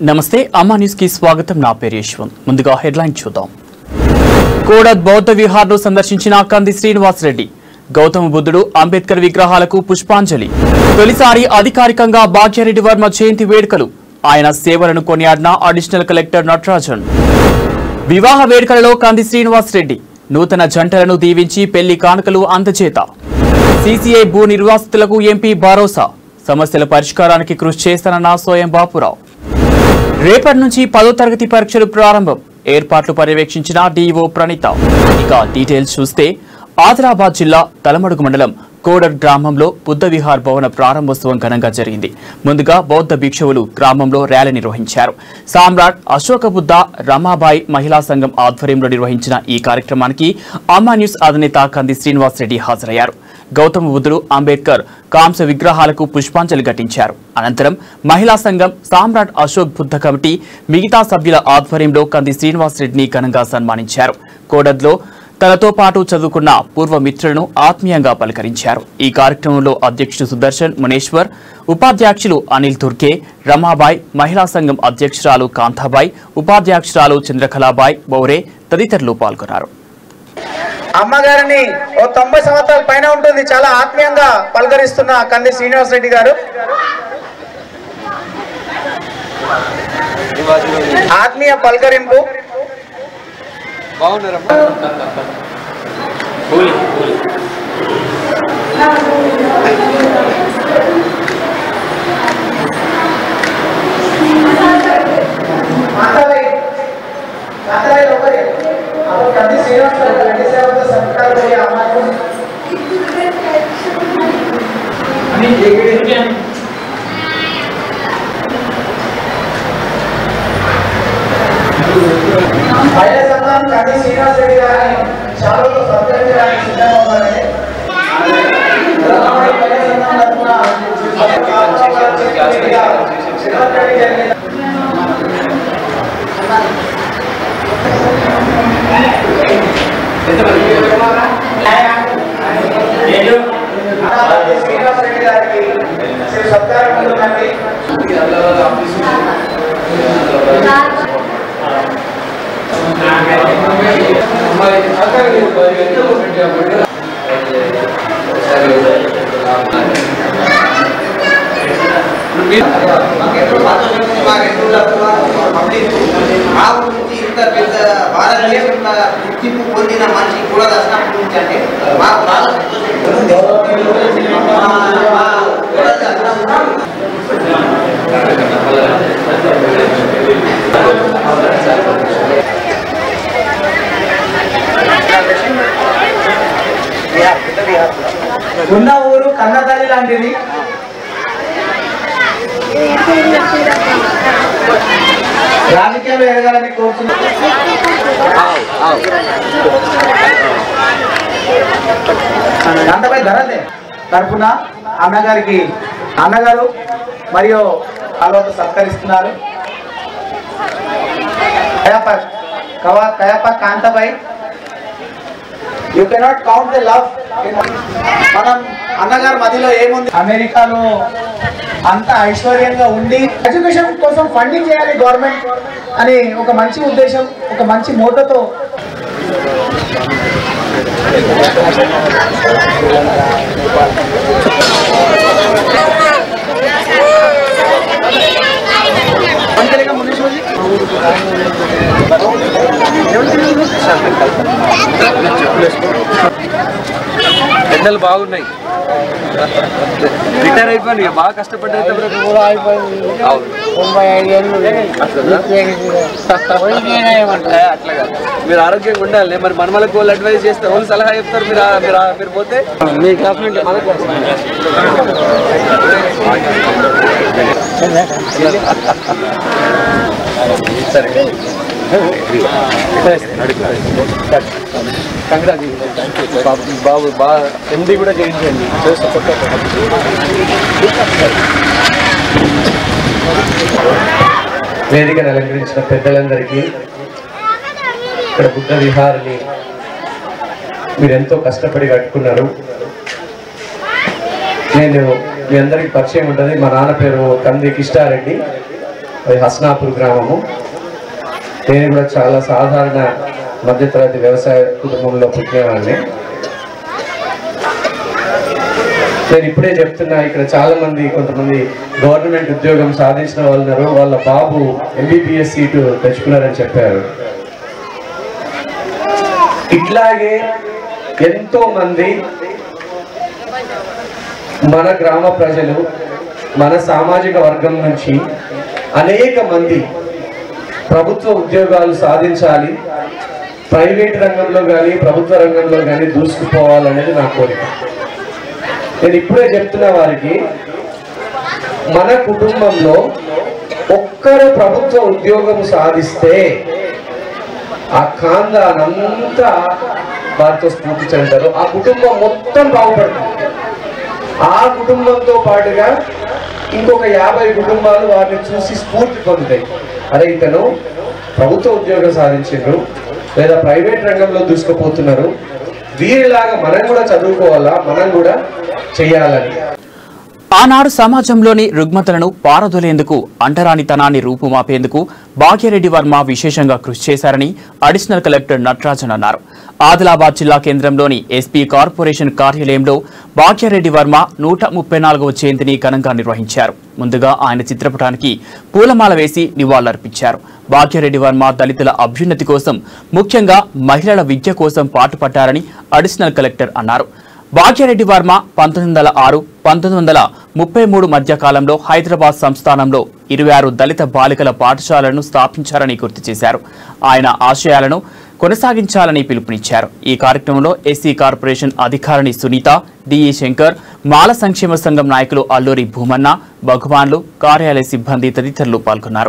నమస్తే అమ్మా న్యూస్ కి స్వాగతం నా పేరు యశ్వంత్ ముందుగా హెడ్లైన్ చూద్దాం కోడద్ బౌద్ధ విహార్ను సందర్శించిన కంది శ్రీనివాసరెడ్డి గౌతమ బుద్ధుడు అంబేద్కర్ విగ్రహాలకు పుష్పాంజలి తొలిసారి అధికారికంగా భాగ్యరెడ్డి వర్మ జయంతి వేడుకలు ఆయన సేవలను కొనియాడిన అడిషనల్ కలెక్టర్ నటరాజన్ వివాహ వేడుకలలో కంది శ్రీనివాసరెడ్డి నూతన జంటలను దీవించి పెళ్లి కానుకలు అందజేత సీసీఐ భూ నిర్వాసితులకు ఎంపీ భరోసా సమస్యల పరిష్కారానికి కృషి చేస్తానన్న సోయం బాపురావు రేపటి నుంచి పదో తరగతి పరీక్షలు ప్రారంభం ఏర్పాట్లు పర్యవేక్షించిన డీఓ ప్రణీత ఇక డీటెయిల్స్ చూస్తే ఆదిలాబాద్ జిల్లా తలమడుగు మండలం కోడర్ గ్రామంలో బుద్ధ విహార్ భవన ప్రారంభోత్సవం ఘనంగా జరిగింది ముందుగా బౌద్ధ భిక్షువులు గ్రామంలో ర్యాలీ నిర్వహించారు సామ్రాట్ అశోక బుద్ధ రమాబాయి మహిళా సంఘం ఆధ్వర్యంలో నిర్వహించిన ఈ కార్యక్రమానికి అమ్మా న్యూస్ అధినేత కంది శ్రీనివాస్ రెడ్డి హాజరయ్యారు గౌతమ బుద్ధుడు అంబేద్కర్ కాంస విగ్రహాలకు పుష్పాంజలి ఘటించారు అనంతరం మహిళా సంఘం సామ్రాట్ అశోక్ బుద్ధ కమిటీ మిగతా సభ్యుల ఆధ్వర్యంలో కంది శ్రీనివాస్ రెడ్డిని ఘనంగా సన్మానించారు కోడద్లో తనతో పాటు చదువుకున్న పూర్వ మిత్రులను ఆత్మీయంగా పలకరించారు ఈ కార్యక్రమంలో అధ్యక్షుడు సుదర్శన్ మునేశ్వర్ ఉపాధ్యక్షులు అనిల్ తుర్కే రమాబాయ్ మహిళా సంఘం అధ్యక్షురాలు కాంతాబాయ్ ఉపాధ్యక్షురాలు చంద్రకళాబాయ్ బౌరే తదితరులు పాల్గొన్నారు అమ్మగారిని ఓ తొంభై సంవత్సరాల పైన ఉంటుంది చాలా ఆత్మీయంగా పలకరిస్తున్న కంది శ్రీనివాస్ రెడ్డి గారు ఆత్మీయ పలకరింపు మాట్లాడాలి. మాట్లాడాలి ఒకరే. అప్పుడు కంది శ్రీనివాస్ గారు కంది సేవతో సత్కారం పోయే అమ్మాయి మహిళా సంఘం కంది శ్రీనివాస్ రెడ్డి గారిని చాలా సత్కరించడానికి సిద్ధంగా ఉన్నారండి తెలంగాణ మహిళా సంఘం తరఫున శ్రీనివాస్ రెడ్డి గారిని అలాగే శ్రీనివాస్ రెడ్డి గారికి శ్రీ సత్కారం ఉంటుందండి మాకెప్పుడు సంతోషం మాకెప్పుడు పబ్లిక్ మా ఊరు నుంచి ఇంత పెద్ద భారతదేశంలో గుర్తింపు పొందిన మనిషి కూడా దర్శనం నుంచి అంటే మాకు బాగా సంతోషం మా- మా కూడా దర్శనం ఉన్న ఊరు కన్నతల్లి లాంటిది రాజకీయాలు ఎదగాలని కోరుతున్నాను దాంతపై ధరలే తరఫున అన్నగారికి అన్నగారు మరియు కలవత సత్కరిస్తున్నారు కయప కవ కయప కాంతపై you cannot count the love మనం అన్నగారి మధ్యలో ఏముంది అమెరికాలో అంత ఐశ్వర్యంగా ఉండి ఎడ్యుకేషన్ కోసం ఫండింగ్ చేయాలి గవర్నమెంట్ అని ఒక మంచి ఉద్దేశం ఒక మంచి మోటోతో ఎండలు బాగున్నాయి రిటైర్ అయిపోయాను ఇక బాగా కష్టపడ్డా అవును ఏ, అట్లా కాదు మీరు ఆరోగ్యంగా ఉండాలి మరి మనమలకు వాళ్ళు అడ్వైస్ చేస్తే వాళ్ళు సలహా చెప్తారు మీరు ఆ- మీరు ఆ- మీరు పోతే మీ క్లాస్మేట్ మన సరే కంగ్రాచులేషన్ బాబు బాగా ఎండి కూడా చేయించండి వేదికను అలంకరించిన పెద్దలందరికీ ఇక్కడ బుద్ధ విహారిని మీరు ఎంతో కష్టపడి కట్టుకున్నారు నేను మీ అందరికి పరిచయం ఉంటుంది మా నాన్న పేరు కంది కిష్టారెడ్డి అది హస్నాపూర్ గ్రామము నేను కూడా చాలా సాధారణ మధ్యతరగతి వ్యవసాయ కుటుంబంలో పుట్టినవాడిని నేను ఇప్పుడే చెప్తున్నా ఇక్కడ చాలా మంది కొంతమంది గవర్నమెంట్ ఉద్యోగం సాధించిన వాళ్ళు ఉన్నారు వాళ్ళ బాబు ఎంబీబీఎస్ సీటు తెచ్చుకున్నారని చెప్పారు ఇట్లాగే ఎంతో మంది మన గ్రామ ప్రజలు మన సామాజిక వర్గం నుంచి అనేక మంది ప్రభుత్వ ఉద్యోగాలు సాధించాలి ప్రైవేట్ రంగంలో కానీ ప్రభుత్వ రంగంలో కానీ దూసుకుపోవాలనేది నా కోరిక నేను ఇప్పుడే చెప్తున్న వారికి మన కుటుంబంలో ఒక్కరు ప్రభుత్వ ఉద్యోగం సాధిస్తే ఆ ఖాందానంతా వారితో స్ఫూర్తి చెందుతారు ఆ కుటుంబం మొత్తం బాగుపడుతుంది ఆ కుటుంబంతో పాటుగా ఇంకొక యాభై కుటుంబాలు వారిని చూసి స్ఫూర్తి పొందుతాయి అరే ఇతను ప్రభుత్వ ఉద్యోగం సాధించిండ్రు లేదా ప్రైవేట్ రంగంలో దూసుకుపోతున్నారు వీరిలాగా మనం కూడా చదువుకోవాలా మనం కూడా చేయాలని ఆనాడు సమాజంలోని రుగ్మతలను పారదోలేందుకు అంటరానితనాన్ని రూపుమాపేందుకు భాగ్యరెడ్డి వర్మ విశేషంగా కృషి చేశారని అడిషనల్ కలెక్టర్ నటరాజన్ అన్నారు ఆదిలాబాద్ జిల్లా కేంద్రంలోని ఎస్పీ కార్పొరేషన్ కార్యాలయంలో భాగ్యరెడ్డి వర్మ నూట ముప్పై నాలుగవ జయంతిని ఘనంగా నిర్వహించారు ముందుగా ఆయన చిత్రపటానికి పూలమాల వేసి నివాళులర్పించారు భాగ్యరెడ్డి వర్మ దళితుల అభ్యున్నతి కోసం ముఖ్యంగా మహిళల విద్య కోసం పాటుపడ్డారని అడిషనల్ కలెక్టర్ అన్నారు భాగ్యరెడ్డి వర్మ పంతొమ్మిది వందల ఆరు పంతొమ్మిది వందల ముప్పై మూడు మధ్య కాలంలో హైదరాబాద్ సంస్థానంలో ఇరవై ఆరు దళిత బాలికల పాఠశాలను స్థాపించారని గుర్తు చేశారు ఆయన ఆశయాలను కొనసాగించాలని పిలుపునిచ్చారు ఈ కార్యక్రమంలో ఎస్సీ కార్పొరేషన్ అధికారిని సునీత డిఈ శంకర్ మాల సంక్షేమ సంఘం నాయకులు అల్లూరి భూమన్న భగవాన్లు కార్యాలయ సిబ్బంది తదితరులు పాల్గొన్నారు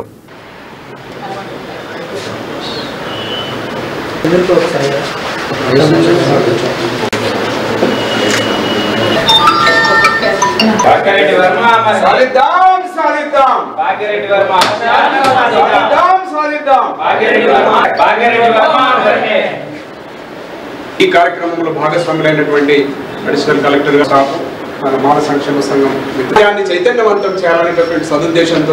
భాగ్యరెడ్డి వర్మ మరి సాధిద్దాం సాధిద్దాం భాగ్యరెడ్డి వర్మ సాధిద్దాం సాధిద్దాం భాగ్యరెడ్డి వర్మ భాగ్యరెడ్డి వర్మ మరి ఈ కార్యక్రమంలో భాగస్వాములైనటువంటి అడిషనల్ కలెక్టర్ గారు స్టాఫ్ మన మాల సంక్షేమ సంఘం విద్యాన్ని చైతన్యవంతం చేయాలనేటటువంటి సదుద్దేశంతో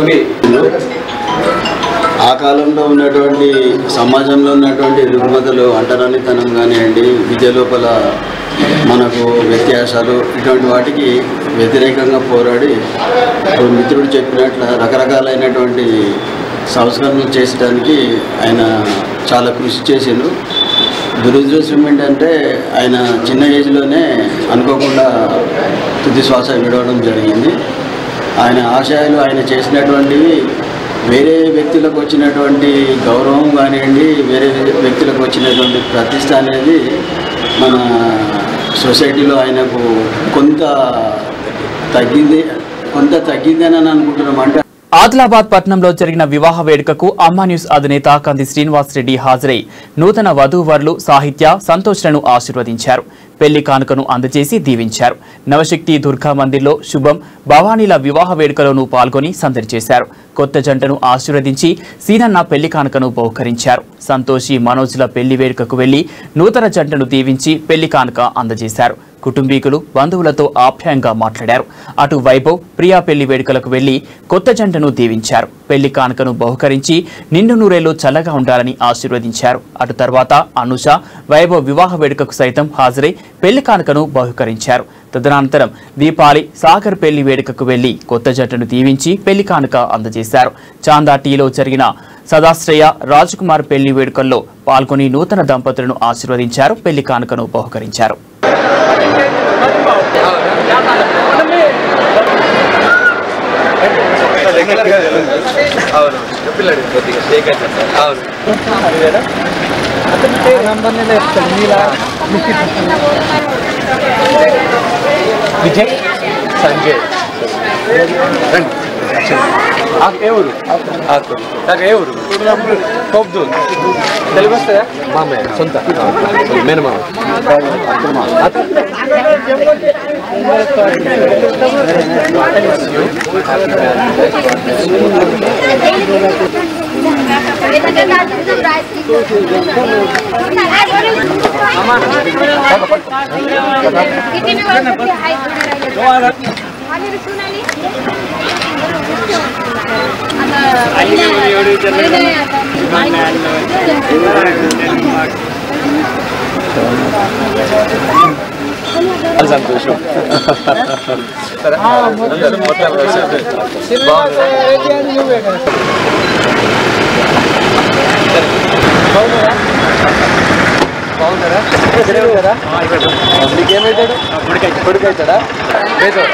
ఆ కాలంలో ఉన్నటువంటి సమాజంలో ఉన్నటువంటి రుగ్మతలు అంటరానితనం కానివ్వండి విద్య లోపల మనకు వ్యత్యాసాలు ఇటువంటి వాటికి వ్యతిరేకంగా పోరాడి ఇప్పుడు మిత్రుడు చెప్పినట్లు రకరకాలైనటువంటి సంస్కరణలు చేసడానికి ఆయన చాలా కృషి చేసిండు దురదృష్టం ఏంటంటే ఆయన చిన్న ఏజ్లోనే అనుకోకుండా తుది శ్వాస విడవడం జరిగింది ఆయన ఆశయాలు ఆయన చేసినటువంటివి వేరే వ్యక్తులకు వచ్చినటువంటి గౌరవం కానివ్వండి వేరే వ్యక్తులకు వచ్చినటువంటి ప్రతిష్ట అనేది మన సొసైటీలో ఆయనకు కొంత తగ్గింది కొంత తగ్గిందని అని అనుకుంటున్నాం అంటే ఆదిలాబాద్ పట్టణంలో జరిగిన వివాహ వేడుకకు అమ్మా న్యూస్ అధినేత కంది శ్రీనివాస్ రెడ్డి హాజరై నూతన వధూవరులు సాహిత్య సంతోష్లను ఆశీర్వదించారు పెళ్లి కానుకను అందజేసి దీవించారు నవశక్తి దుర్గా మందిర్లో శుభం భవానీల వివాహ వేడుకలోనూ పాల్గొని సందడి చేశారు కొత్త జంటను ఆశీర్వదించి సీనన్న పెళ్లి కానుకను బహుకరించారు సంతోషి మనోజ్ల పెళ్లి వేడుకకు వెళ్లి నూతన జంటను దీవించి పెళ్లి కానుక అందజేశారు కుటుంబీకులు బంధువులతో ఆప్యాయంగా మాట్లాడారు అటు వైభవ్ ప్రియా పెళ్లి వేడుకలకు వెళ్లి కొత్త జంటను దీవించారు పెళ్లి కానుకను బహుకరించి నిండు నూరేళ్లు చల్లగా ఉండాలని ఆశీర్వదించారు అటు తర్వాత అనుష వైభవ్ వివాహ వేడుకకు సైతం హాజరై పెళ్లి కానుకను బహుకరించారు తదనంతరం దీపాలి సాగర్ పెళ్లి వేడుకకు వెళ్లి కొత్త జంటను దీవించి పెళ్లి కానుక అందజేశారు చాందా టీలో జరిగిన సదాశ్రయ రాజ్కుమార్ పెళ్లి వేడుకల్లో పాల్గొని నూతన దంపతులను ఆశీర్వదించారు పెళ్లి కానుకను బహుకరించారు అవును పిల్లడు కొద్దిగా షేక్ అవుతుంది అవును విజయ్ సంజయ్ రండి ఆకు ఏ ఊరు ఆకు నాకు ఏ ఊరు తోపుదూర్ తెలుగు వస్తుందా మామయ్య సొంత మేనమామ किती సంతోషం సరే అందరూ మొత్తం కలిసి బాగుంది బాగున్నారా కదా నీకేమవుతాడు కొడుకు అవుతాడా లేదు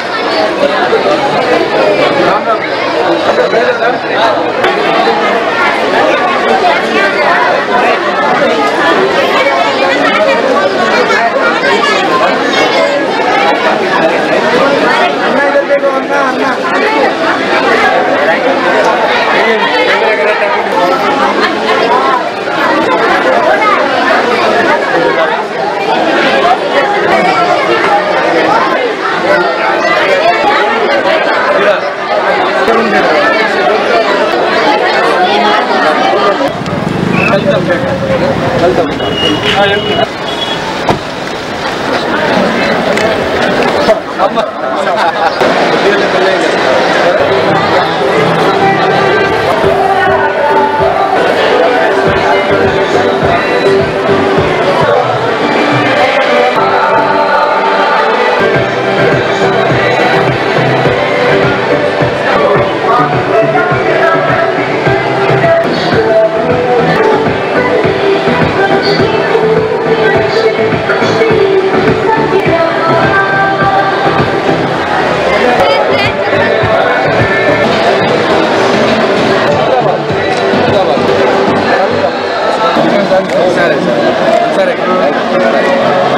సరే సరే సరే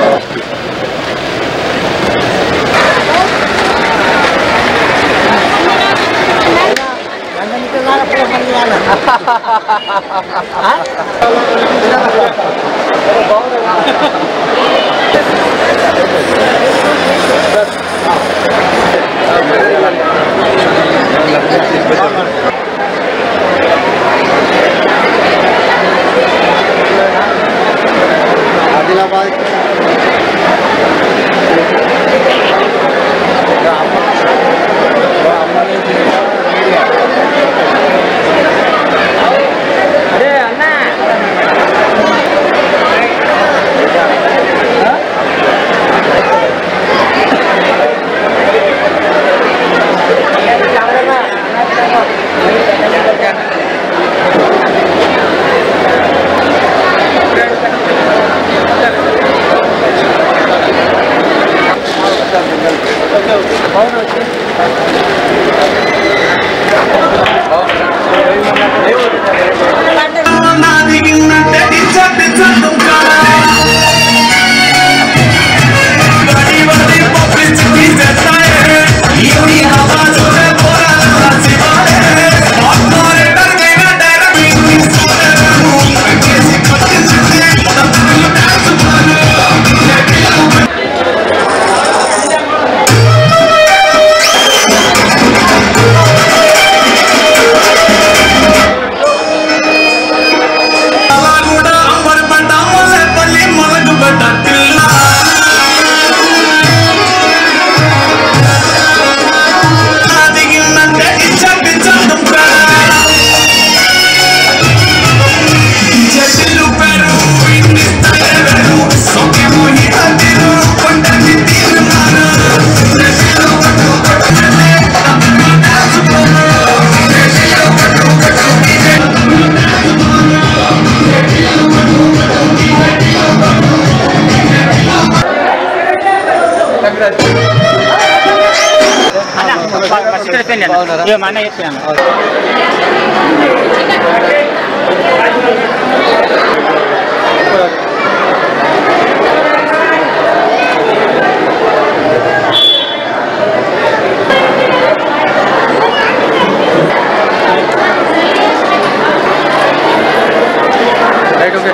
రైట్ ఓకే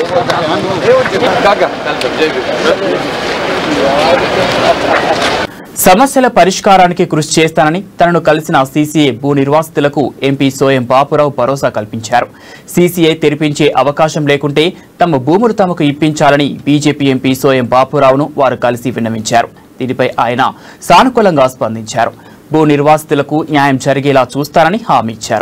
కాకా సమస్యల పరిష్కారానికి కృషి చేస్తానని తనను కలిసిన సీసీఏ భూ నిర్వాసితులకు ఎంపీ సోయం బాపురావు భరోసా కల్పించారు సీసీఐ తెరిపించే అవకాశం లేకుంటే తమ భూములు తమకు ఇప్పించాలని బీజేపీ ఎంపీ సోయం బాపురావును వారు కలిసి విన్నవించారు దీనిపై ఆయన సానుకూలంగా స్పందించారు భూ నిర్వాసితులకు న్యాయం జరిగేలా చూస్తానని హామీ ఇచ్చారు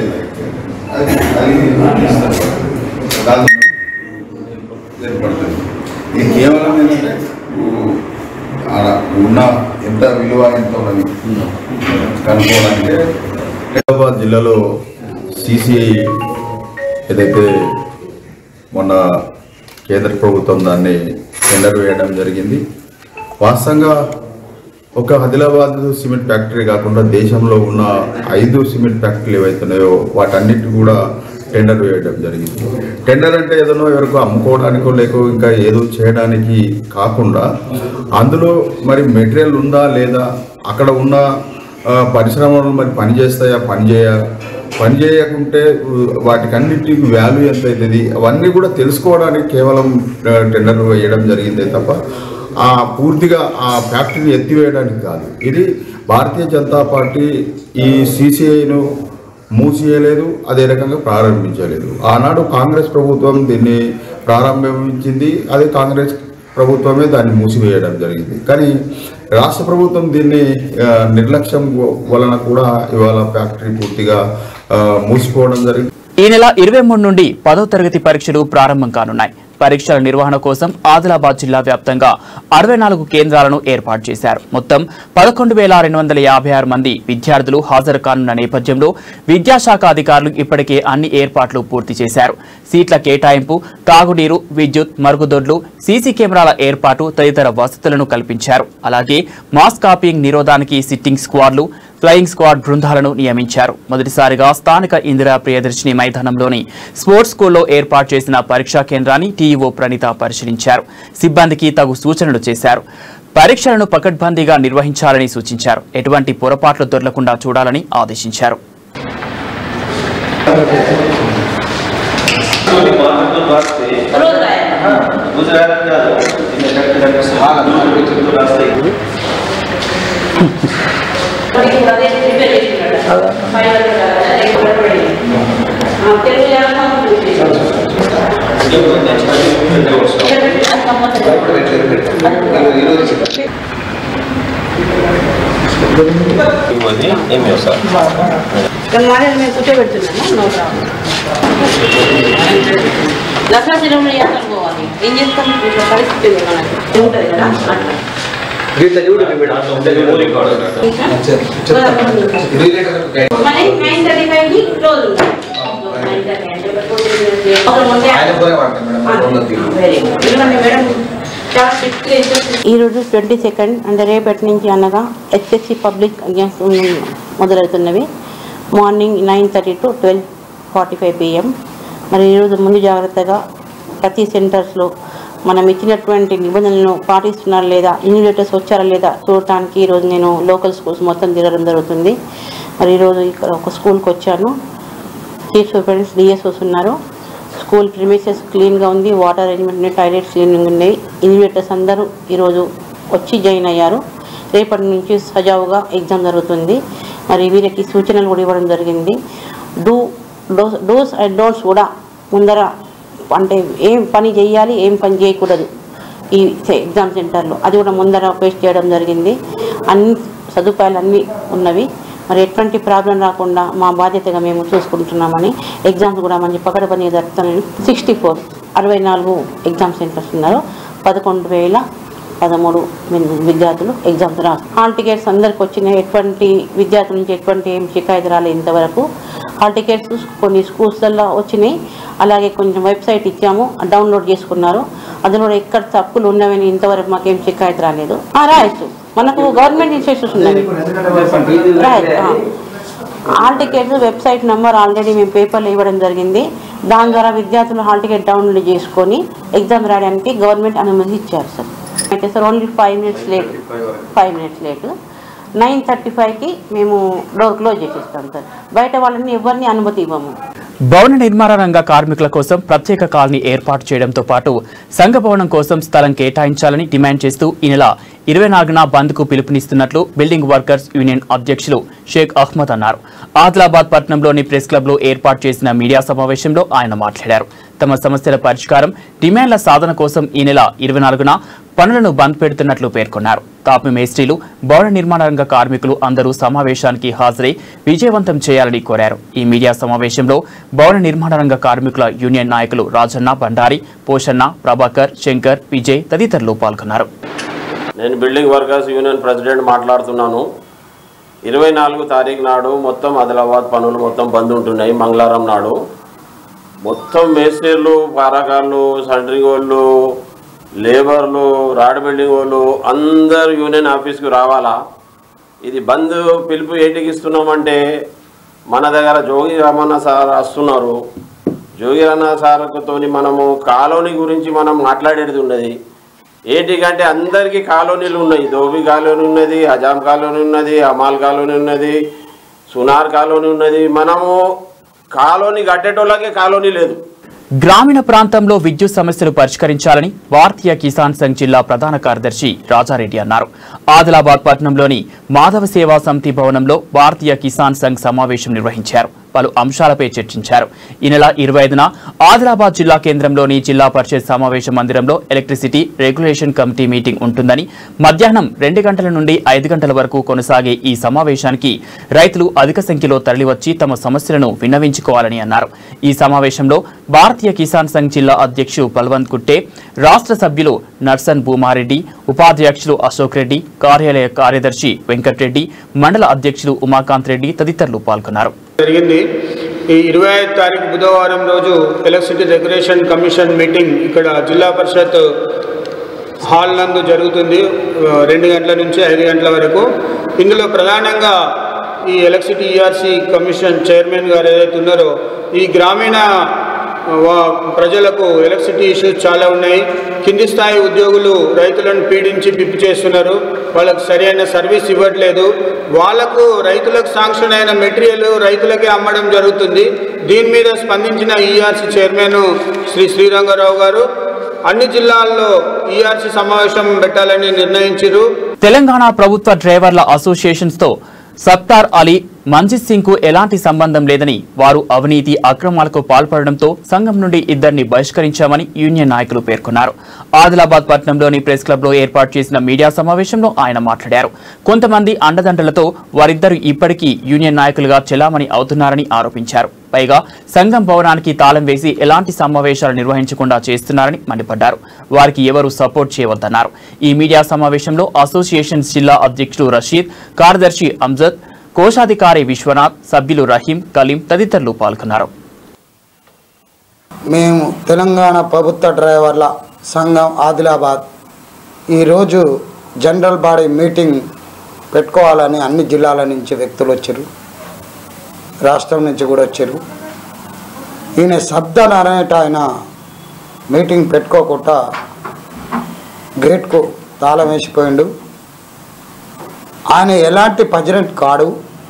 ఏర్పడుతుంది ఇది కేవలం ఏంటంటే ఊ- ఆడ ఉన్న ఎంత విలువ ఎంత ఉన్నది కనుక్కోవడానికి హైదరాబాద్ జిల్లాలో సిసిఐ ఏదైతే మొన్న కేంద్ర ప్రభుత్వం దాన్ని టెండర్ వేయడం జరిగింది వాస్తవంగా ఒక ఆదిలాబాద్ సిమెంట్ ఫ్యాక్టరీ కాకుండా దేశంలో ఉన్న ఐదు సిమెంట్ ఫ్యాక్టరీలు ఏవైతున్నాయో వాటన్నిటి కూడా టెండర్ వేయడం జరిగింది టెండర్ అంటే ఏదైనా ఎవరికో అమ్ముకోవడానికో లేకో ఇంకా ఏదో చేయడానికి కాకుండా అందులో మరి మెటీరియల్ ఉందా లేదా అక్కడ ఉన్న ఆ, పరిశ్రమలు మరి పని చేస్తాయా పని చేయ పని చేయకుంటే ఉ, వాటికన్నిటికి వాల్యూ ఎంత అవుతుంది అవన్నీ కూడా తెలుసుకోవడానికి కేవలం ఆ, టెండర్ వేయడం జరిగిందే తప్ప ఆ పూర్తిగా ఆ ఫ్యాక్టరీని ఎత్తివేయడానికి కాదు ఇది భారతీయ జనతా పార్టీ ఈ సీసీఐను మూసివేయలేదు అదే రకంగా ప్రారంభించలేదు ఆనాడు కాంగ్రెస్ ప్రభుత్వం దీన్ని ప్రారంభించింది అదే కాంగ్రెస్ ప్రభుత్వమే దాన్ని మూసివేయడం జరిగింది కానీ రాష్ట్ర ప్రభుత్వం దీన్ని ఆ, నిర్లక్ష్యం వలన కూడా ఇవాళ ఫ్యాక్టరీ పూర్తిగా ఆ, మూసిపోవడం జరిగింది ఈ నెల ఇరవై మూడు నుండి పదో తరగతి పరీక్షలు ప్రారంభం కానున్నాయి పరీక్షల నిర్వహణ కోసం ఆదిలాబాద్ జిల్లా వ్యాప్తంగా అరవై నాలుగు కేంద్రాలను ఏర్పాటు చేశారు మొత్తం పదకొండు వేల రెండు వందల యాభై ఆరు మంది విద్యార్థులు హాజరు కానున్న నేపథ్యంలో విద్యాశాఖ అధికారులు ఇప్పటికే అన్ని ఏర్పాట్లు పూర్తి చేశారు సీట్ల కేటాయింపు తాగునీరు విద్యుత్ మరుగుదొడ్లు సీసీ కెమెరాల ఏర్పాటు తదితర వసతులను కల్పించారు అలాగే మాస్ కాపీయింగ్ నిరోధానికి సిట్టింగ్ స్క్వాడ్లు ఫ్లయింగ్ స్క్వాడ్ బృందాలను నియమించారు మొదటిసారిగా స్థానిక ఇందిరా ప్రియదర్శిని మైదానంలోని స్పోర్ట్స్ స్కూల్లో ఏర్పాటు చేసిన పరీక్షా కేంద్రాన్ని టీఈఓ ప్రణీత పరిశీలించారు సిబ్బందికి తగు సూచనలు చేశారు పరీక్షలను పకడ్బందీగా నిర్వహించాలని సూచించారు ఎటువంటి పొరపాట్లు దొరలకుండా చూడాలని ఆదేశించారు మార్నింగ్ మేము కూర్చోబెడుతున్నాను నో ప్రాబ్లం దసరా సెలవులు యాత్రకు పోవాలి ఏం చేస్తాం ఇప్పుడు పరిస్థితి ఉంది మనకి ఉంటుంది కదా అట్లా మరి నైన్ థర్టీ ఫైవ్ కి క్లోజ్ ఉంటుంది నైన్ థర్టీ అంటే ఒక ముందే వెరీ గుడ్ ఎందుకంటే మేడం చాలా స్ట్రిక్ట్గా ఇచ్చేసి ఈరోజు ట్వంటీ సెకండ్ అంటే రేపటి నుంచి అనగా హెచ్ఎస్సి పబ్లిక్ ఎగ్జామ్స్ మొదలవుతున్నవి morning nine thirty to twelve forty five PM మరి ఈరోజు ముందు జాగ్రత్తగా ప్రతి సెంటర్స్లో మనం ఇచ్చినటువంటి నిబంధనలను పాటిస్తున్నారా లేదా ఇన్విలేటర్స్ వచ్చారా లేదా చూడటానికి ఈరోజు నేను లోకల్ స్కూల్స్ మొత్తం తిరగడం జరుగుతుంది మరి ఈరోజు ఇక్కడ ఒక స్కూల్కి వచ్చాను చీఫ్ సూపరింటెండెంట్స్ డిఎస్ఓస్ ఉన్నారు స్కూల్ ప్రిమిసెస్ క్లీన్గా ఉంది వాటర్ అరేంజ్మెంట్ ఉన్నాయి టాయిలెట్స్ క్లీనింగ్ ఉన్నాయి ఇన్విటర్స్ అందరూ ఈరోజు వచ్చి జాయిన్ అయ్యారు రేపటి నుంచి సజావుగా ఎగ్జామ్ జరుగుతుంది మరి వీరికి సూచనలు కూడా ఇవ్వడం జరిగింది do do's do's and don'ts కూడా ముందర అంటే ఏం పని చేయాలి ఏం పని చేయకూడదు ఈ ఎగ్జామ్ సెంటర్లో అది కూడా ముందర పేస్ట్ చేయడం జరిగింది అన్ని సదుపాయాలు అన్నీ ఉన్నవి మరి ఎటువంటి ప్రాబ్లం రాకుండా మా బాధ్యతగా మేము చూసుకుంటున్నామని ఎగ్జామ్స్ కూడా మంచి పకడపని జరుపుతానని సిక్స్టీ ఫోర్ అరవై నాలుగు ఎగ్జామ్ సెంటర్స్ ఉన్నారు పదకొండు వేల పదమూడు మంది విద్యార్థులు ఎగ్జామ్స్ రాస్తారు హాల్ టికెట్స్ అందరికి వచ్చినాయి ఎటువంటి విద్యార్థుల నుంచి ఎటువంటి ఏం షికాయత రాలేదు ఇంతవరకు హాల్ టికెట్స్ కొన్ని స్కూల్స్లలో వచ్చినాయి అలాగే కొంచెం వెబ్సైట్ ఇచ్చాము డౌన్లోడ్ చేసుకున్నారు అందులో ఎక్కడ తప్పులు ఉన్నవని ఇంతవరకు మాకేం షికాయత రాలేదు ఆ, రాయొచ్చు మనకు గవర్నమెంట్ ఇన్స్టిట్యూట్స్ ఉన్నాయి రాయొచ్చు ఆ. Hall ticket website number already మేము పేపర్లో ఇవ్వడం జరిగింది దాని ద్వారా విద్యార్థులు హాల్ టికెట్ డౌన్లోడ్ చేసుకొని ఎగ్జామ్ రాయడానికి గవర్నమెంట్ అనుమతి ఇచ్చారు సార్ అయితే sir only five minutes late five minutes late nine thirty ఫైవ్కి మేము డోర్ క్లోజ్ చేసేస్తాం సార్ బయట వాళ్ళని ఎవరిని అనుమతి ఇవ్వము భవన నిర్మాణ రంగ కార్మికుల కోసం ప్రత్యేక కాలనీ ఏర్పాటు చేయడంతో పాటు సంఘ భవనం కోసం స్థలం కేటాయించాలని డిమాండ్ చేస్తూ ఈ నెల ఇరవై నాలుగున బంద్కు పిలుపునిస్తున్నట్లు బిల్డింగ్ వర్కర్స్ యూనియన్ అధ్యక్షులు షేక్ అహ్మద్ అన్నారు ఆదిలాబాద్ పట్టణంలోని ప్రెస్ క్లబ్లో ఏర్పాటు చేసిన మీడియా సమావేశంలో ఆయన మాట్లాడారు తమ సమస్యల పరిష్కారం డిమాండ్ల సాధన కోసం ఈ నెల ఇరవై నాలుగున పనులను బంద్ పెడుతున్నట్లు పేర్కొన్నారు తాపి మేస్త్రీలు భవన నిర్మాణ రంగ కార్మికులు అందరూ సమావేశానికి హాజరై విజయవంతం చేయాలని కోరారు ఈ మీడియా సమావేశంలో భవన నిర్మాణ రంగ కార్మికుల యూనియన్ నాయకులు రాజన్న బండారి పోషన్న ప్రభాకర్ శంకర్ విజయ్ తదితరులు పాల్గొన్నారు నేను బిల్డింగ్ వర్కర్స్ యూనియన్ ప్రెసిడెంట్ మాట్లాడుతున్నాను ఇరవై నాలుగు తారీఖు నాడు మొత్తం ఆదిలాబాద్ పనులు మొత్తం బంద్ ఉంటున్నాయి మంగళవారం నాడు మొత్తం మేస్త్రీలు పారాకాళ్ళు సెంటరింగ్ వాళ్ళు లేబర్లు రాడ్ బిల్డింగ్ వాళ్ళు అందరు యూనియన్ ఆఫీస్కి రావాలా ఇది బంద్ పిలుపు ఏంటికి ఇస్తున్నామంటే మన దగ్గర జోగి రమణ సార్ వస్తున్నారు జోగి రమణ సార్తో మనము కాలోనీ గురించి మనం మాట్లాడేది ఉన్నది ఏంటికంటే అందరికీ కాలనీలు ఉన్నాయి ధోబి కాలనీ ఉన్నది హజాం కాలనీ ఉన్నది అమాల్ కాలనీ ఉన్నది సునార్ కాలనీ ఉన్నది మనము కాలనీ కట్టేటోళ్ళకే కాలనీ లేదు గ్రామీణ ప్రాంతంలో విద్యుత్ సమస్యలు పరిష్కరించాలని భారతీయ కిసాన్ సంఘ్ జిల్లా ప్రధాన కార్యదర్శి రాజారెడ్డి అన్నారు ఆదిలాబాద్ పట్టణంలోని మాధవ సేవా సమితి భవనంలో భారతీయ కిసాన్ సంఘ్ సమావేశం నిర్వహించారు పలు అంశాలపై చర్చించారు ఈ నెల ఇరవై ఐదున ఆదిలాబాద్ జిల్లా కేంద్రంలోని జిల్లా పరిషత్ సమావేశ మందిరంలో ఎలక్ట్రిసిటీ రెగ్యులేషన్ కమిటీ మీటింగ్ ఉంటుందని మధ్యాహ్నం రెండు గంటల నుండి ఐదు గంటల వరకు కొనసాగే ఈ సమావేశానికి రైతులు అధిక సంఖ్యలో తరలివచ్చి తమ సమస్యలను విన్నవించుకోవాలని అన్నారు ఈ సమావేశంలో భారతీయ కిసాన్ సంఘ్ జిల్లా అధ్యక్షుడు బల్వంత్ కుట్టే రాష్ట్ర సభ్యులు నర్సన్ భూమారెడ్డి ఉపాధ్యక్షులు అశోక్ రెడ్డి కార్యాలయ కార్యదర్శి వెంకట్రెడ్డి మండల అధ్యక్షులు ఉమాకాంత్ రెడ్డి తదితరులు పాల్గొన్నారు జరిగింది ఈ ఇరవై ఐదు తారీఖు బుధవారం రోజు ఎలక్ట్రిసిటీ రెగ్యులేషన్ కమిషన్ మీటింగ్ ఇక్కడ జిల్లా పరిషత్ హాల్ నందు జరుగుతుంది ఆ, రెండు గంటల నుంచి ఐదు గంటల వరకు ఇందులో ప్రధానంగా ఈ ఎలక్ట్రిసిటీ ఈఆర్సీ కమిషన్ చైర్మన్ గారు ఏదైతే ఉన్నారో ఈ గ్రామీణ ఆ, వా- ప్రజలకు ఎలక్ట్రిసిటీ ఇష్యూస్ చాలా ఉన్నాయి కింది స్థాయి ఉద్యోగులు రైతులను పీడించి పిప్పి చేస్తున్నారు వాళ్ళకు సరైన సర్వీస్ ఇవ్వట్లేదు వాళ్లకు రైతులకు శాంక్షన్ అయిన మెటీరియల్ రైతులకే అమ్మడం జరుగుతుంది దీని మీద స్పందించిన ఈఆర్సీ చైర్మన్ శ్రీ శ్రీరంగారావు గారు అన్ని జిల్లాల్లో ఈఆర్సీ సమావేశం పెట్టాలని నిర్ణయించారు తెలంగాణ ప్రభుత్వ డ్రైవర్ల అసోసియేషన్స్ తో సత్తార్ అలీ మంజిత్ సింగ్ కు ఎలాంటి సంబంధం లేదని వారు అవినీతి అక్రమాలకు పాల్పడడంతో సంఘం నుండి ఇద్దరిని బహిష్కరించామని యూనియన్ నాయకులు పేర్కొన్నారు ఆదిలాబాద్ పట్టణంలోని ప్రెస్ క్లబ్ లో ఏర్పాటు చేసిన మీడియా సమావేశంలో ఆయన మాట్లాడారు కొంతమంది అండదండలతో వారిద్దరు ఇప్పటికీ యూనియన్ నాయకులుగా చెలామణి అవుతున్నారని ఆరోపించారు పైగా సంఘం భవనానికి తాళం వేసి ఎలాంటి సమావేశాలు నిర్వహించకుండా చేస్తున్నారని మండిపడ్డారు వారికి ఎవరు సపోర్ట్ చేయవద్దన్నారు ఈ మీడియా సమావేశంలో అసోసియేషన్ జిల్లా అధ్యక్షుడు రషీద్ కార్యదర్శి అంజద్ కోశాధికారి విశ్వనాథ్ సభ్యులు రహీం కలీం తదితరులు పాల్గొన్నారు మేము తెలంగాణ ప్రభుత్వ డ్రైవర్ల సంఘం ఆదిలాబాద్ ఈరోజు జనరల్ బాడీ మీటింగ్ పెట్టుకోవాలని అన్ని జిల్లాల నుంచి వ్యక్తులు వచ్చారు రాష్ట్రం నుంచి కూడా వచ్చారు ఈయన శబ్దాలు అనేట ఆయన మీటింగ్ పెట్టుకోకుండా గేట్కు తాళం వేసిపోయిండు ఆయన ఎలాంటి ప్రెసిడెంట్ కాడు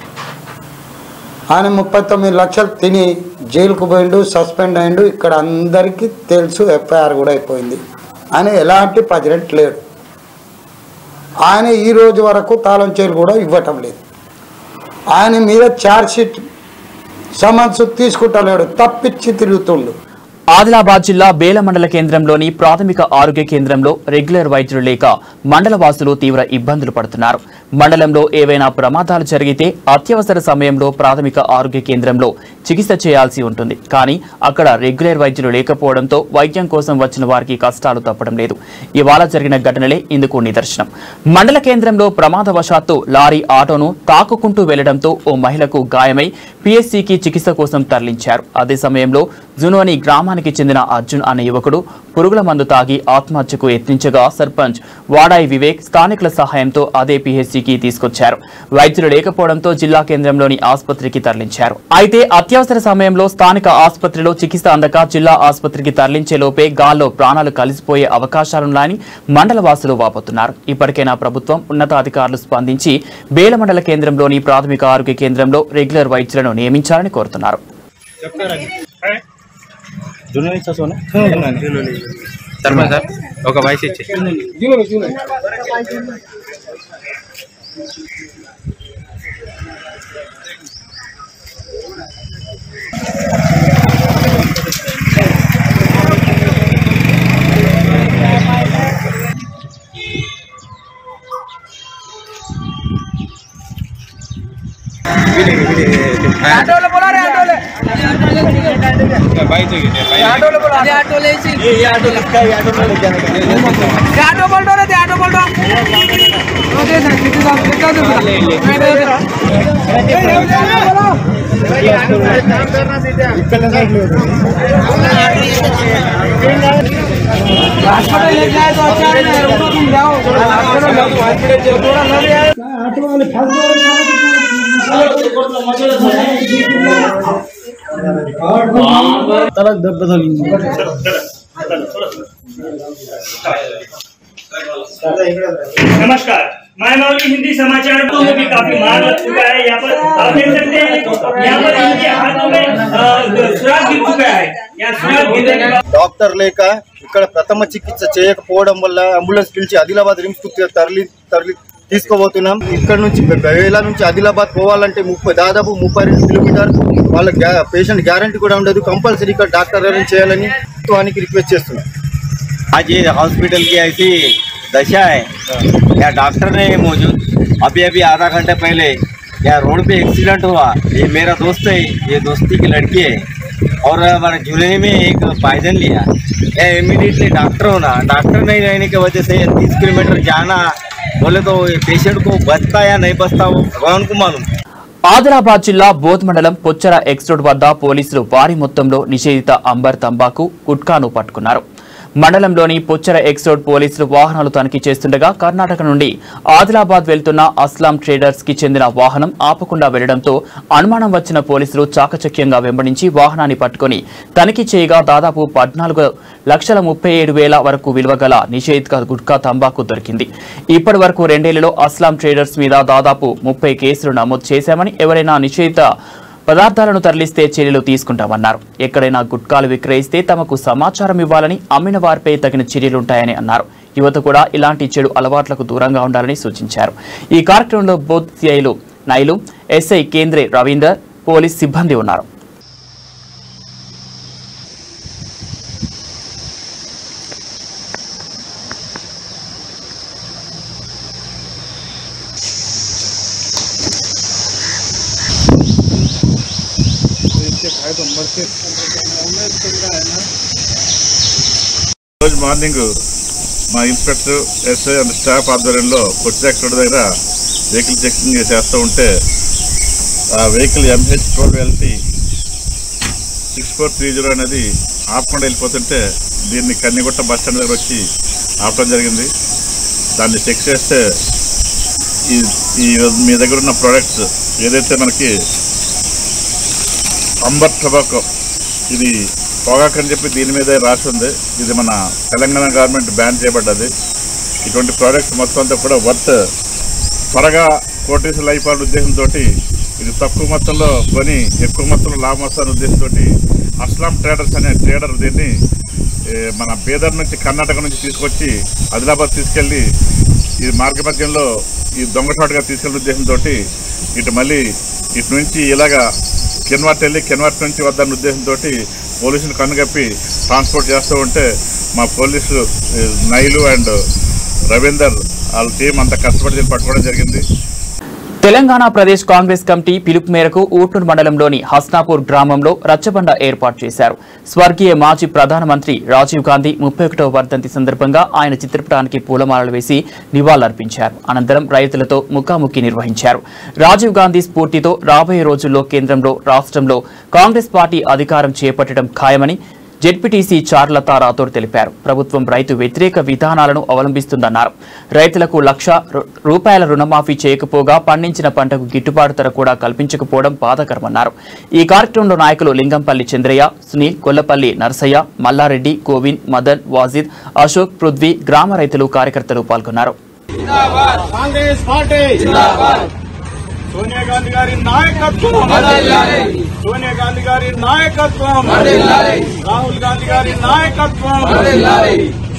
ఆయన ముప్పై తొమ్మిది లక్షలు తిని జైలుకు పోయిండు సస్పెండ్ అయిండు ఇక్కడ అందరికీ తెలుసు ఎఫ్ఐఆర్ కూడా అయిపోయింది ఆయన ఎలాంటి ప్రెసిడెంట్ లేడు ఆయన ఈ రోజు వరకు తాళం చేలు కూడా ఇవ్వటం లేదు ఆయన మీద ఛార్జ్షీట్ సమన్స్ తీసుకుంటలేడు తప్పించి తిరుగుతుండు ఆదిలాబాద్ జిల్లా బేల మండల కేంద్రంలోని ప్రాథమిక ఆరోగ్య కేంద్రంలో రెగ్యులర్ వైద్యులు లేక మండల వాసులు తీవ్ర ఇబ్బందులు పడుతున్నారు మండలంలో ఏవైనా ప్రమాదాలు జరిగితే అత్యవసర సమయంలో ప్రాథమిక ఆరోగ్య కేంద్రంలో చికిత్స చేయాల్సి ఉంటుంది కానీ అక్కడ రెగ్యులర్ వైద్యులు లేకపోవడంతో వైద్యం కోసం వచ్చిన వారికి కష్టాలు తప్పడం లేదు ఇవాళ జరిగిన ఘటనలే ఇందుకు నిదర్శనం మండల కేంద్రంలో ప్రమాదవశాత్తు లారీ ఆటోను తాకుకుంటూ వెళ్లడంతో ఓ మహిళకు గాయమై పిఎస్సికి చికిత్స కోసం తరలించారు అదే సమయంలో జునోని గ్రామానికి చెందిన అర్జున్ అనే యువకుడు పురుగుల మందు తాగి ఆత్మహత్యకు యత్నించగా సర్పంచ్ వాడాయి వివేక్ స్థానికుల సహాయంతో అదే పిహెచ్సికి తీసుకొచ్చారు వైద్యులు లేకపోవడంతో జిల్లా కేంద్రంలోని ఆసుపత్రికి తరలించారు అయితే అత్యవసర సమయంలో స్థానిక ఆసుపత్రిలో చికిత్స అందక జిల్లా ఆసుపత్రికి తరలించే లోపే గాల్లో ప్రాణాలు కలిసిపోయే అవకాశాలున్నాయని మండల వాసులు వాపోతున్నారు ఇప్పటికైనా ప్రభుత్వం ఉన్నతాధికారులు స్పందించి బేల మండల కేంద్రంలోని ప్రాథమిక ఆరోగ్య కేంద్రంలో రెగ్యులర్ వైద్యులను నియమించాలని కోరుతున్నారు శర్మ సార్ ఒక వాయిస్ ఇచ్చి बाई चाहिए ऑटो ले ये ऑटो लिखा है ऑटो में ऑटो पलटो रे ऑटो पलटो ओके सर कितने का कितना दो ले ले हॉस्पिटल ले जाए तो अच्छा है ना रुको तुम जाओ हॉस्पिटल जाओ हॉस्पिटल थोड़ा लड़ यार తలకు దెబ్బ తగిలింది नमस्कार मैं मौली हिंदी समाचार को में भी काफी मार लग चुका है यहाँ पर आप देख सकते हैं यहाँ पर इनके हाथों में अ, सुराग गिर चुका है यहाँ सुराग गिरने के बाद డాక్టర్ లేక ఇక్కడ ప్రథమ చికిత్స చేయకపోవడం వల్ల అంబులెన్స్ పిలిచి ఆదిలాబాద్ రిమ్స్ కు తరలి తరలి తీసుకోబోతున్నాం ఇక్కడ నుంచి వేల నుంచి ఆదిలాబాద్ పోవాలంటే ముప్పై దాదాపు ముప్పై రెండు కిలోమీటర్ వాళ్ళ పేషెంట్ గ్యారంటీ కూడా ఉండదు కంపల్సరీ ఇక్కడ డాక్టర్ అరేంజ్ చేయాలని ప్రభుత్వానికి రిక్వెస్ట్ చేస్తున్నాం आज ये हॉस्पिटल की ऐसी दशा है यहाँ डॉक्टर नहीं है मौजूद अभी अभी आधा घंटा पहले यहाँ रोड पे एक्सीडेंट हुआ ये मेरा दोस्त है ये दोस्ती की लड़की है और हमारे जुले में एक पायजन लिया या इमीडिएटली डॉक्टर होना डॉक्टर नहीं रहने की वजह से तीस किलोमीटर जाना बोले तो पेशेंट को बचता या नहीं बचता वो भगवान को मालूम ఆదిలాబాద్ జిల్లా బోధ్ మండలం పొచ్చర ఎక్స్ రోడ్ వద్ద పోలీసులు భారీ మొత్తంలో నిషేధిత అంబర్ తంబాకు గుట్కాను పట్టుకున్నారు మండలంలోని పొచ్చర ఎక్స్ రోడ్ పోలీసులు వాహనాలు తనిఖీ చేస్తుండగా కర్ణాటక నుండి ఆదిలాబాద్ వెళ్తున్న అస్లాం ట్రేడర్స్ కి చెందిన వాహనం ఆపకుండా వెళ్లడంతో అనుమానం వచ్చిన పోలీసులు చాకచక్యంగా వెంబడించి వాహనాన్ని పట్టుకుని తనిఖీ చేయగా దాదాపు పద్నాలుగు లక్షల ముప్పై ఏడు వేల వరకు విలువ గల నిషేధిత గుట్కా తంబాకు దొరికింది ఇప్పటి వరకు రెండేళ్లలో అస్లాం ట్రేడర్స్ మీద దాదాపు ముప్పై కేసులు నమోదు చేశామని ఎవరైనా నిషేధిత పదార్థాలను తరలిస్తే చర్యలు తీసుకుంటామన్నారు ఎక్కడైనా గుట్కాలు విక్రయిస్తే తమకు సమాచారం ఇవ్వాలని అమ్మిన వారిపై తగిన చర్యలుంటాయని అన్నారు యువత కూడా ఇలాంటి చెడు అలవాట్లకు దూరంగా ఉండాలని సూచించారు ఈ కార్యక్రమంలో బోధ్ సిఐలు నైలు ఎస్ఐ కేంద్రే రవీందర్ పోలీస్ సిబ్బంది ఉన్నారు రోజు మార్నింగ్ మా ఇన్స్పెక్టర్ ఎస్ఐ అండ్ స్టాఫ్ ఆధ్వర్యంలో కొట్టాక్ రోడ్ దగ్గర వెహికల్ చెకింగ్ చేస్తూ ఉంటే ఆ vehicle MH twelve LT six four three zero అనేది ఆపకుండా వెళ్ళిపోతుంటే దీన్ని కన్నిగుట్ట బస్ స్టాండ్ దగ్గర వచ్చి ఆపడం జరిగింది దాన్ని చెక్ చేస్తే ఈ ఈ మీ దగ్గర ఉన్న ప్రోడక్ట్స్ ఏదైతే మనకి అంబర్ టొబాకో ఇది పొగాకు అని చెప్పి దీని మీదే రాసి ఉంది ఇది మన తెలంగాణ గవర్నమెంట్ బ్యాన్ చేయబడ్డది ఇటువంటి ప్రోడక్ట్స్ మొత్తం అంతా కూడా వర్త్ త్వరగా కోటీసులు అయిపోయిన ఉద్దేశంతో ఇది తక్కువ మొత్తంలో కొని ఎక్కువ మొత్తంలో లాభం వస్తారనే ఉద్దేశంతో అస్లాం ట్రేడర్స్ అనే ట్రేడర్ దీన్ని ఏ, మన బీదర్ నుంచి కర్ణాటక నుంచి తీసుకొచ్చి ఆదిలాబాద్ తీసుకెళ్ళి ఈ మార్గ మధ్యంలో ఈ దొంగచాటుగా తీసుకెళ్ళిన ఉద్దేశంతో ఇటు మళ్ళీ ఇటు నుంచి ఇలాగా కెన్వార్ట్ వెళ్ళి కెన్వార్ట్ నుంచి వద్దన్న ఉద్దేశంతో పోలీసులు కన్నుగప్పి ట్రాన్స్పోర్ట్ చేస్తూ ఉంటే మా పోలీసు ఏ, నైలు అండ్ రవీందర్ వాళ్ళ టీం అంతా కష్టపడి దీన్ని పట్టుకోవడం జరిగింది తెలంగాణ ప్రదేశ్ కాంగ్రెస్ కమిటీ పిలుపు మేరకు ఊట్నూరు మండలంలోని హస్నాపూర్ గ్రామంలో రచ్చబండ ఏర్పాటు చేశారు స్వర్గీయ మాజీ ప్రధానమంత్రి రాజీవ్ గాంధీ ముప్పై ఒకటవ వర్ధంతి సందర్భంగా ఆయన చిత్రపటానికి పూలమాలలు వేసి నివాళులర్పించారు అనంతరం రైతులతో ముఖాముఖి నిర్వహించారు రాజీవ్ గాంధీ స్ఫూర్తితో రాబోయే రోజుల్లో కేంద్రంలో రాష్ట్రంలో కాంగ్రెస్ పార్టీ అధికారం చేపట్టడం ఖాయమని జెడ్పీటీసీ చార్లతా రాథోడ్ తెలిపారు ప్రభుత్వం రైతు వ్యతిరేక విధానాలను అవలంబిస్తుందన్నారు రైతులకు లక్ష రు- రూపాయల రుణమాఫీ చేయకపోగా పండించిన పంటకు గిట్టుబాటు ధర కూడా కల్పించకపోవడం బాధాకరమన్నారు ఈ కార్యక్రమంలో నాయకులు లింగంపల్లి చంద్రయ్య సునీల్ కొల్లపల్లి నరసయ్య మల్లారెడ్డి గోవింద్ మదన్ వాజిద్ అశోక్ పృథ్వీ గ్రామ రైతులు కార్యకర్తలు పాల్గొన్నారు కాంగ్రెస్ పార్టీ సోనియా గాంధీ గారి నాయకత్వం సోనియా గాంధీ గారి నాయకత్వం రాహుల్ గాంధీ గారి నాయకత్వం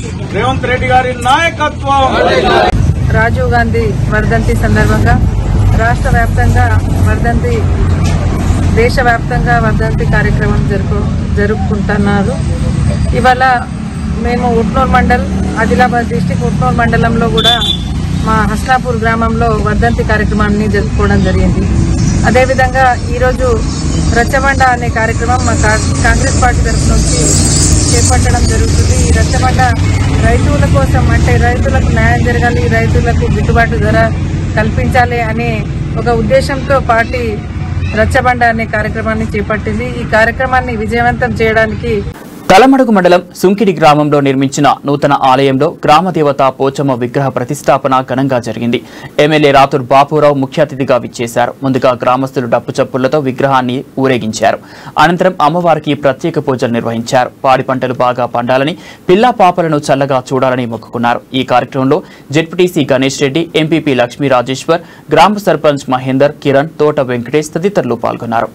రేవంత్ రెడ్డి గారి నాయకత్వం రాజీవ్ గాంధీ వర్ధంతి సందర్భంగా రాష్ట్ర వ్యాప్తంగా వర్ధంతి దేశవ్యాప్తంగా వర్ధంతి కార్యక్రమం జరుపు జరుపుకుంటున్నారు ఇవాళ మేము ఉట్నూర్ మండల్ ఆదిలాబాద్ డిస్టిక్ ఉట్నూర్ మండలంలో కూడా మా హస్నాపూర్ గ్రామంలో వర్ధంతి కార్యక్రమాన్ని జరుపుకోవడం జరిగింది అదేవిధంగా ఈరోజు రచ్చబండ అనే కార్యక్రమం మా కా- కాంగ్రెస్ పార్టీ తరఫు నుంచి చేపట్టడం జరుగుతుంది ఈ రచ్చబండ రైతుల కోసం అంటే రైతులకు న్యాయం జరగాలి రైతులకు గిట్టుబాటు ధర కల్పించాలి అనే ఒక ఉద్దేశంతో పార్టీ రచ్చబండ అనే కార్యక్రమాన్ని చేపట్టింది ఈ కార్యక్రమాన్ని విజయవంతం చేయడానికి తలమడుగు మండలం సుంకిడి గ్రామంలో నిర్మించిన నూతన ఆలయంలో గ్రామ దేవత పోచమ్మ విగ్రహ ప్రతిష్టాపన ఘనంగా జరిగింది ఎమ్మెల్యే రాతూర్ బాపురావు ముఖ్య అతిథిగా విచ్చేశారు ముందుగా గ్రామస్తులు డప్పు చప్పులతో విగ్రహాన్ని ఊరేగించారు అనంతరం అమ్మవారికి ప్రత్యేక పూజలు నిర్వహించారు పాడి పంటలు బాగా పండాలని పిల్లా పాపలను చల్లగా చూడాలని మొక్కుకున్నారు ఈ కార్యక్రమంలో జెడ్పీటీసీ గణేష్ రెడ్డి ఎంపీపీ లక్ష్మీ రాజేశ్వర్ గ్రామ సర్పంచ్ మహేందర్ కిరణ్ తోట వెంకటేష్ తదితరులు పాల్గొన్నారు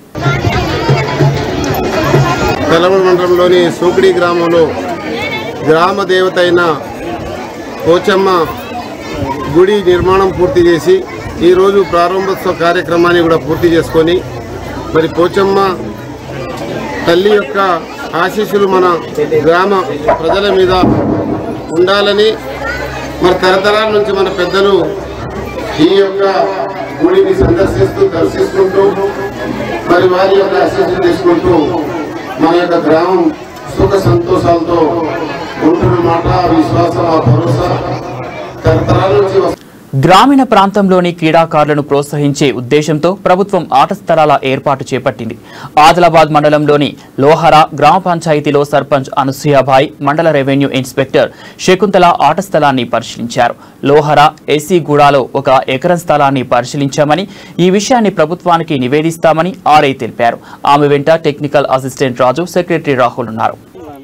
తెలవడ మండలంలోని సూకిడి గ్రామంలో గ్రామ దేవత అయిన పోచమ్మ గుడి నిర్మాణం పూర్తి చేసి ఈరోజు ప్రారంభోత్సవ కార్యక్రమాన్ని కూడా పూర్తి చేసుకొని మరి పోచమ్మ తల్లి యొక్క ఆశీస్సులు మన గ్రామ ప్రజల మీద ఉండాలని మరి తరతరాల నుంచి మన పెద్దలు ఈ యొక్క గుడిని సందర్శిస్తూ దర్శిస్తుంటూ మరి వారి యొక్క ఆశీస్సులు తీసుకుంటూ మన యొక్క గ్రామం సుఖ సంతోషాలతో ఉంటున్నమాట ఆ విశ్వాసం ఆ భరోసా తరతరాల నుంచి వస్తున్న గ్రామీణ ప్రాంతంలోని క్రీడాకారులను ప్రోత్సహించే ఉద్దేశంతో ప్రభుత్వం ఆట స్థలాల ఏర్పాటు చేపట్టింది ఆదిలాబాద్ మండలంలోని లోహరా గ్రామ పంచాయతీలో సర్పంచ్ అనసూయాబాయ్ మండల రెవెన్యూ ఇన్స్పెక్టర్ శకుంతల ఆట స్థలాన్ని పరిశీలించారు లోహరా ఎస్సీ గూడాలో ఒక ఎకరం స్థలాన్ని పరిశీలించామని ఈ విషయాన్ని ప్రభుత్వానికి నివేదిస్తామని ఆర్ఐ తెలిపారు ఆమె వెంట technical assistant Raju secretary Rahul ఉన్నారు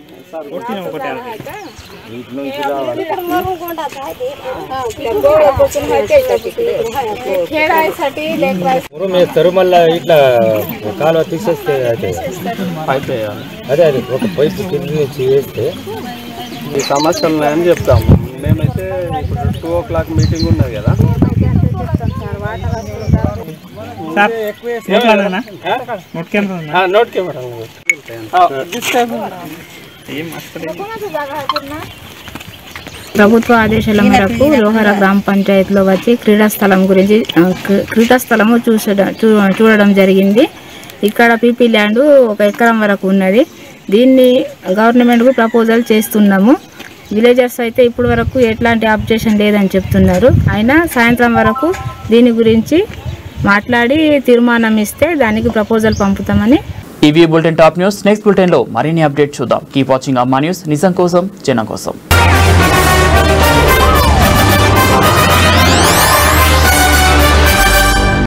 మురం వేస్తారు మళ్ళీ ఇట్లా కాలువ తీసేస్తే అయితే అదే అది ఒక పైపు కింద నుంచి వేస్తే ఈ సమస్యలు ఉన్నాయని చెప్తాము మేమైతే ఇప్పుడు టూ ఓ క్లాక్ మీటింగ్ ఉన్నది కదా నోట్ కెమెరా ప్రభుత్వ ఆదేశాల మేరకు లోహర గ్రామ పంచాయతీలో వచ్చి క్రీడా స్థలం గురించి ఆ, క్రీ- క్రీడా స్థలము చూసడం చూ- చూడడం జరిగింది ఇక్కడ పీపీ ల్యాండ్ ఒక ఎకరం వరకు ఉన్నది దీన్ని గవర్నమెంట్కు ప్రపోజల్ చేస్తున్నాము విలేజర్స్ అయితే ఇప్పటి వరకు ఎట్లాంటి అబ్జెక్షన్ లేదని చెప్తున్నారు అయినా సాయంత్రం వరకు దీని గురించి మాట్లాడి తీర్మానం ఇస్తే దానికి ప్రపోజల్ పంపుతామని TV bulletin top news next bulletin లో మరిన్ని అప్డేట్ చూద్దాం కీప్ వాచింగ్ అమ్మా న్యూస్ నిజం కోసం జనం కోసం